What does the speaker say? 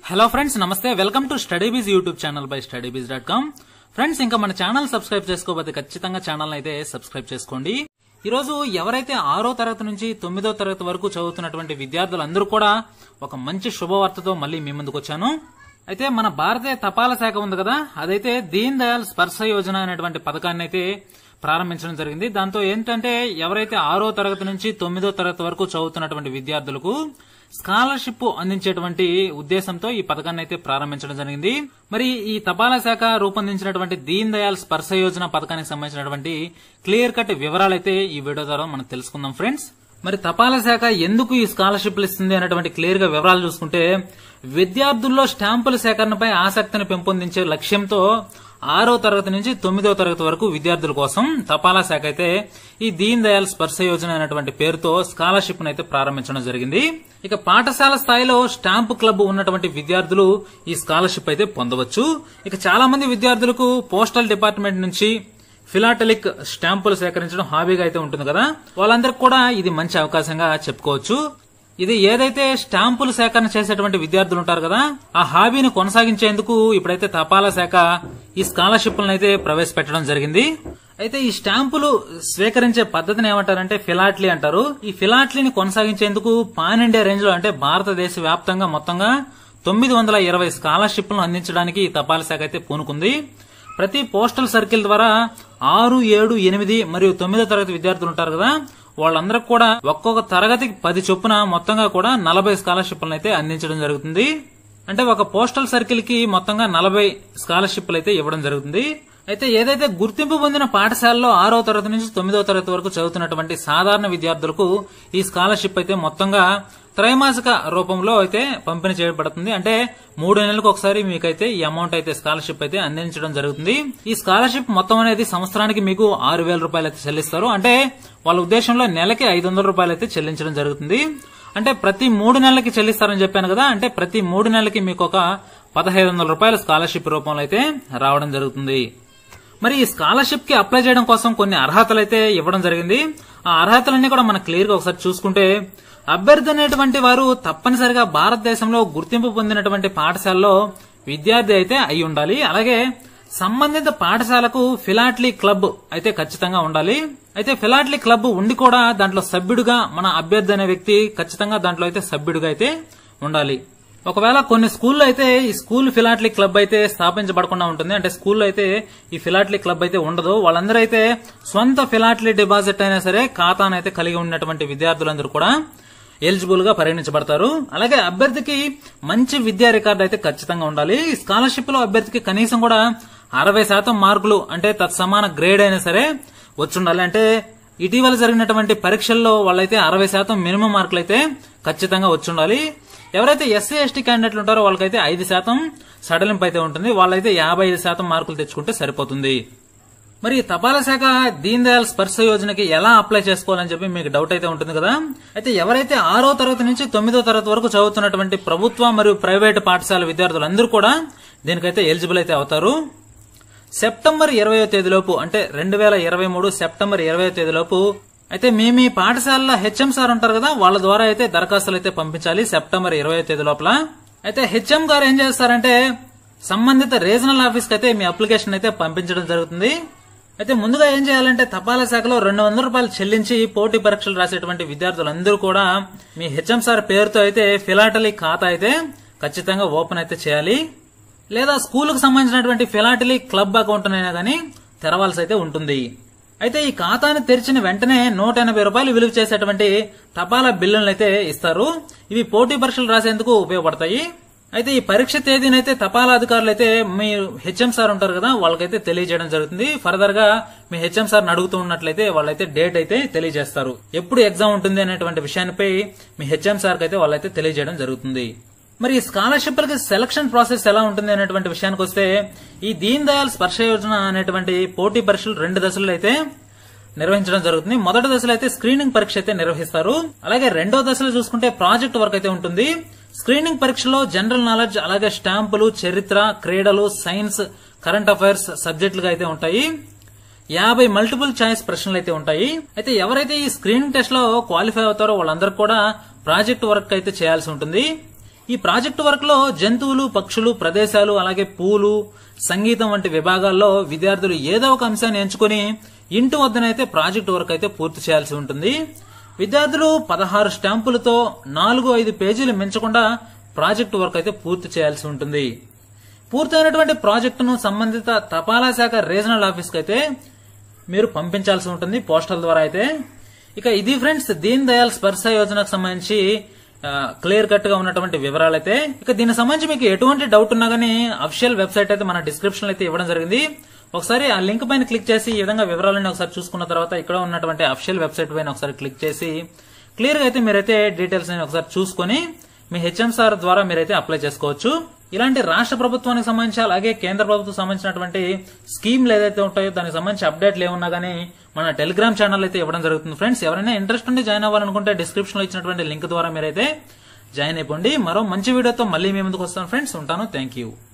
hello friends నమస్తే welcome to Studybeez YouTube channel by Studybeez dot com friends ఇంకా మన channel subscribe చేసుకోకపోతే ఖచ్చితంగా ఛానల్ అయితే సబ్స్క్రైబ్ చేసుకోండి ఈ రోజు ఎవరైతే ఆరో తరగతి నుంచి తొమ్మిదో తరగతి వరకు చదువుతున్నటువంటి విద్యార్థులందరూ కూడా ఒక మంచి శుభవార్తతో మళ్ళీ మీ ముందుకు వచ్చాను అయితే మన భారతీయ తపాలా శాఖ ఉంది కదా అదైతే దీన్ దయాల్ స్పర్శ యోజన అనేటువంటి పథకాన్ని అయితే ప్రారంభించడం జరిగింది దాంతో ఏంటంటే ఎవరైతే ఆరో తరగతి నుంచి తొమ్మిదో తరగతి వరకు చదువుతున్నటువంటి విద్యార్థులకు స్కాలర్షిప్ అందించేటువంటి ఉద్దేశంతో ఈ పథకాన్ని అయితే ప్రారంభించడం జరిగింది మరి ఈ తపాలా శాఖ రూపొందించినటువంటి దీన్ దయాల్ స్పర్శ యోజన పథకానికి సంబంధించినటువంటి క్లియర్ కట్ వివరాలు అయితే ఈ వీడియో ద్వారా మనం తెలుసుకుందాం ఫ్రెండ్స్ మరి తపాలా శాఖ ఎందుకు ఈ స్కాలర్షిప్లు ఇస్తుంది అనేటువంటి క్లియర్ గా వివరాలు చూసుకుంటే విద్యార్థుల్లో స్టాంపుల సేకరణపై ఆసక్తిని పెంపొందించే లక్ష్యంతో ఆరో తరగతి నుంచి తొమ్మిదో తరగతి వరకు విద్యార్థుల కోసం తపాలా శాఖ అయితే ఈ దీన్ దయాల్ స్పర్శ యోజన అనేటువంటి పేరుతో స్కాలర్షిప్ అయితే ప్రారంభించడం జరిగింది ఇక పాఠశాల స్థాయిలో స్టాంపు క్లబ్ ఉన్నటువంటి విద్యార్థులు ఈ స్కాలర్షిప్ అయితే పొందవచ్చు ఇక చాలా మంది విద్యార్థులకు పోస్టల్ డిపార్ట్మెంట్ నుంచి ఫిలాటలిక్ స్టాంపులు సేకరించడం హాబీగా అయితే ఉంటుంది కదా వాళ్ళందరికి కూడా ఇది మంచి అవకాశంగా చెప్పుకోవచ్చు ఇది ఏదైతే స్టాంపులు సేకరణ చేసేటువంటి విద్యార్థులు ఉంటారు కదా ఆ హాబీని కొనసాగించేందుకు ఇప్పుడైతే తపాలా శాఖ ఈ స్కాలర్షిప్లను అయితే ప్రవేశపెట్టడం జరిగింది అయితే ఈ స్టాంపులు స్వీకరించే పద్ధతిని ఏమంటారంటే ఫిలాట్లీ అంటారు ఈ ఫిలాట్లీని కొనసాగించేందుకు పాన్ ఇండియా రేంజ్ లో అంటే భారతదేశ వ్యాప్తంగా మొత్తంగా తొమ్మిది వందల ఇరవై స్కాలర్షిప్లను అందించడానికి ఈ తపాలా శాఖ అయితే పూనుకుంది ప్రతి పోస్టల్ సర్కిల్ ద్వారా ఆరు ఏడు ఎనిమిది మరియు తొమ్మిదో తరగతి విద్యార్థులు ఉంటారు కదా వాళ్ళందరికి కూడా ఒక్కొక్క తరగతికి పది చొప్పున మొత్తంగా కూడా నలభై స్కాలర్షిప్లను అయితే అందించడం జరుగుతుంది అంటే ఒక పోస్టల్ సర్కిల్ కి మొత్తంగా నలభై స్కాలర్షిప్లు అయితే ఇవ్వడం జరుగుతుంది అయితే ఏదైతే గుర్తింపు పొందిన పాఠశాలలో ఆరో తరగతి నుంచి తొమ్మిదో తరగతి వరకు చదువుతున్నటువంటి సాధారణ విద్యార్థులకు ఈ స్కాలర్షిప్ అయితే మొత్తంగా త్రైమాసిక రూపంలో అయితే పంపిణీ చేయబడుతుంది అంటే మూడు నెలలకు ఒకసారి మీకైతే ఈ అమౌంట్ అయితే స్కాలర్షిప్ అయితే అందించడం జరుగుతుంది ఈ స్కాలర్షిప్ మొత్తం అనేది సంవత్సరానికి మీకు ఆరు వేల రూపాయలు అయితే చెల్లిస్తారు అంటే వాళ్ళ ఉద్దేశంలో నెలకి ఐదు వందల రూపాయలు అయితే చెల్లించడం జరుగుతుంది అంటే ప్రతి మూడు నెలలకి చెల్లిస్తారని చెప్పాను కదా అంటే ప్రతి మూడు నెలలకి మీకు ఒక పదహైదు వందల రూపాయల స్కాలర్షిప్ రూపంలో అయితే రావడం జరుగుతుంది మరి ఈ స్కాలర్షిప్ కి అప్లై చేయడం కోసం కొన్ని అర్హతలు అయితే ఇవ్వడం జరిగింది ఆ అర్హతలన్నీ కూడా మనం క్లియర్ గా ఒకసారి చూసుకుంటే అభ్యర్థి అనేటువంటి వారు తప్పనిసరిగా భారతదేశంలో గుర్తింపు పొందినటువంటి పాఠశాలలో విద్యార్థి అయితే అయి ఉండాలి అలాగే సంబంధిత పాఠశాలకు ఫిలాట్లీ క్లబ్ అయితే ఖచ్చితంగా ఉండాలి అయితే ఫిలాట్లీ క్లబ్ ఉండి కూడా దాంట్లో సభ్యుడిగా మన అభ్యర్థి అనే వ్యక్తి ఖచ్చితంగా దాంట్లో అయితే సభ్యుడిగా అయితే ఉండాలి ఒకవేళ కొన్ని స్కూల్లో అయితే ఈ స్కూల్ ఫిలాట్లీ క్లబ్ అయితే స్థాపించబడకుండా ఉంటుంది అంటే స్కూల్లో అయితే ఈ ఫిలాట్లీ క్లబ్ అయితే ఉండదు వాళ్ళందరూ అయితే సొంత ఫిలాట్లీ డిపాజిట్ అయినా సరే ఖాతాను అయితే కలిగి ఉన్నటువంటి విద్యార్థులందరూ కూడా ఎలిజిబుల్ గా పరిగణించబడతారు అలాగే అభ్యర్థికి మంచి విద్యా రికార్డు అయితే ఖచ్చితంగా ఉండాలి ఈ స్కాలర్షిప్ లో అభ్యర్థికి కనీసం కూడా అరవై శాతం మార్కులు అంటే తత్సమాన గ్రేడ్ అయినా సరే వచ్చుండాలి అంటే ఇటీవల జరిగినటువంటి పరీక్షల్లో వాళ్ళైతే అరవై శాతం మినిమం మార్కులు అయితే ఖచ్చితంగా వచ్చుండాలి ఎవరైతే ఎస్సీ ఎస్టీ క్యాండిడేట్లు ఉంటారో వాళ్ళకైతే ఐదు శాతం సడలింపు అయితే ఉంటుంది వాళ్ళైతే యాభై ఐదు శాతం మార్కులు తెచ్చుకుంటే సరిపోతుంది మరి తపాలా శాఖ దీన్ దయాల్ స్పర్శ యోజనకి ఎలా అప్లై చేసుకోవాలని చెప్పి మీకు డౌట్ అయితే ఉంటుంది కదా అయితే ఎవరైతే ఆరో తరగతి నుంచి తొమ్మిదో తరగతి వరకు చదువుతున్నటువంటి ప్రభుత్వ మరియు ప్రైవేటు పాఠశాల విద్యార్థులందరూ కూడా దీనికైతే ఎలిజిబుల్ అయితే అవుతారు సెప్టెంబర్ ఇరవయో తేదీలోపు అంటే రెండు వేల ఇరవై మూడు సెప్టెంబర్ ఇరవై తేదీలోపు అయితే మీ మీ పాఠశాలలో హెచ్ఎం సార్ ఉంటారు కదా వాళ్ళ ద్వారా అయితే దరఖాస్తులు అయితే పంపించాలి సెప్టెంబర్ ఇరవై తేదీ లోపల అయితే హెచ్ఎం గారు ఏం చేస్తారంటే సంబంధిత రీజనల్ ఆఫీస్ కి అయితే మీ అప్లికేషన్ అయితే పంపించడం జరుగుతుంది అయితే ముందుగా ఏం చేయాలంటే తపాలా శాఖలో రెండు వందల రూపాయలు చెల్లించి పోటీ పరీక్షలు రాసేటువంటి విద్యార్థులందరూ కూడా మీ హెచ్ఎం సార్ పేరుతో అయితే ఫిలాటలీ ఖాతా అయితే ఖచ్చితంగా ఓపెన్ అయితే చేయాలి లేదా స్కూలుకు సంబంధించినటువంటి ఫిలాటలీ క్లబ్ అకౌంట్ అయినా కానీ తెరవాల్సి అయితే ఉంటుంది అయితే ఈ ఖాతాను తెరిచిన వెంటనే నూట ఎనభై రూపాయలు విలువ చేసేటువంటి తపాలా బిల్లులను అయితే ఇస్తారు ఇవి పోటీ పరీక్షలు రాసేందుకు ఉపయోగపడతాయి అయితే ఈ పరీక్ష తేదీనైతే తపాలా అధికారులు అయితే మీ హెచ్ఎం సార్ ఉంటారు కదా వాళ్ళకైతే తెలియజేయడం జరుగుతుంది ఫర్దర్ గా మీ హెచ్ఎం సార్ అడుగుతూ ఉన్నట్లయితే వాళ్ళైతే డేట్ అయితే తెలియజేస్తారు ఎప్పుడు ఎగ్జామ్ ఉంటుంది అనేటువంటి విషయానిపై మీ హెచ్ఎం సార్ అయితే వాళ్ళైతే తెలియజేయడం జరుగుతుంది మరి ఈ స్కాలర్షిప్ లకి సెలక్షన్ ప్రాసెస్ ఎలా ఉంటుంది అనేటువంటి విషయానికి వస్తే ఈ దీన్ దయాల్ స్పర్శ యోజన అనేటువంటి పోటీ పరీక్షలు రెండు దశలు అయితే నిర్వహించడం జరుగుతుంది మొదటి దశలో అయితే స్క్రీనింగ్ పరీక్ష అయితే నిర్వహిస్తారు అలాగే రెండో దశలో చూసుకుంటే ప్రాజెక్ట్ వర్క్ అయితే ఉంటుంది స్క్రీనింగ్ పరీక్షలో జనరల్ నాలెడ్జ్ అలాగే స్టాంపులు చరిత్ర క్రీడలు సైన్స్ కరెంట్ అఫైర్స్ సబ్జెక్టులుగా అయితే ఉంటాయి యాభై మల్టిపుల్ చాయిస్ ప్రశ్నలు అయితే ఉంటాయి అయితే ఎవరైతే ఈ స్క్రీనింగ్ టెస్ట్ లో క్వాలిఫై అవుతారో వాళ్ళందరూ కూడా ప్రాజెక్ట్ వర్క్ అయితే చేయాల్సి ఉంటుంది ఈ ప్రాజెక్టు వర్క్ లో జంతువులు పక్షులు ప్రదేశాలు అలాగే పూలు సంగీతం వంటి విభాగాల్లో విద్యార్థులు ఏదో ఒక అంశాన్ని ఎంచుకుని ఇంటి వద్దనైతే ప్రాజెక్ట్ వర్క్ అయితే పూర్తి చేయాల్సి ఉంటుంది విద్యార్థులు పదహారు స్టాంపులతో నాలుగు ఐదు పేజీలు మించకుండా ప్రాజెక్ట్ వర్క్ అయితే పూర్తి చేయాల్సి ఉంటుంది పూర్తయినటువంటి ప్రాజెక్టును సంబంధిత తపాలా శాఖ రీజనల్ ఆఫీస్కి అయితే మీరు పంపించాల్సి ఉంటుంది పోస్టల్ ద్వారా అయితే ఇక ఇది ఫ్రెండ్స్ దీన్ దయాల్ స్పర్శ యోజనకు సంబంధించి క్లియర్ కట్ గా ఉన్నటువంటి వివరాలు అయితే ఇక దీనికి సంబంధించి మీకు ఎటువంటి డౌట్ ఉన్నా గానీ అఫిషియల్ వెబ్సైట్ అయితే మన డిస్క్రిప్షన్ అయితే ఇవ్వడం జరిగింది ఒకసారి ఆ లింక్ పైన క్లిక్ చేసి ఈ విధంగా వివరాలన్నీ ఒకసారి చూసుకున్న తర్వాత ఇక్కడ ఉన్నటువంటి అఫిషియల్ వెబ్సైట్ పైన ఒకసారి క్లిక్ చేసి క్లియర్ గా అయితే మీరైతే డీటెయిల్స్ ఒకసారి చూసుకొని మీ హెచ్ఎంసార్ ద్వారా మీరైతే అప్లై చేసుకోవచ్చు ఇలాంటి రాష్ట్ర ప్రభుత్వానికి సంబంధించి అలాగే కేంద్ర ప్రభుత్వం సంబంధించినటువంటి స్కీమ్లు ఏదైతే ఉంటాయో దానికి సంబంధించి అప్డేట్లు ఏమున్నా గానీ మన టెలిగ్రామ్ ఛానల్ అయితే ఇవ్వడం జరుగుతుంది ఫ్రెండ్స్ ఎవరైనా ఇంట్రెస్ట్ ఉండి జాయిన్ అవ్వాలనుకుంటే డిస్క్రిప్షన్ లో ఇచ్చినటువంటి లింక్ ద్వారా మీరైతే జాయిన్ అయిపోండి మరో మంచి వీడియోతో మళ్ళీ మీ ముందుకు వస్తాను ఫ్రెండ్స్ ఉంటాను థ్యాంక్ యూ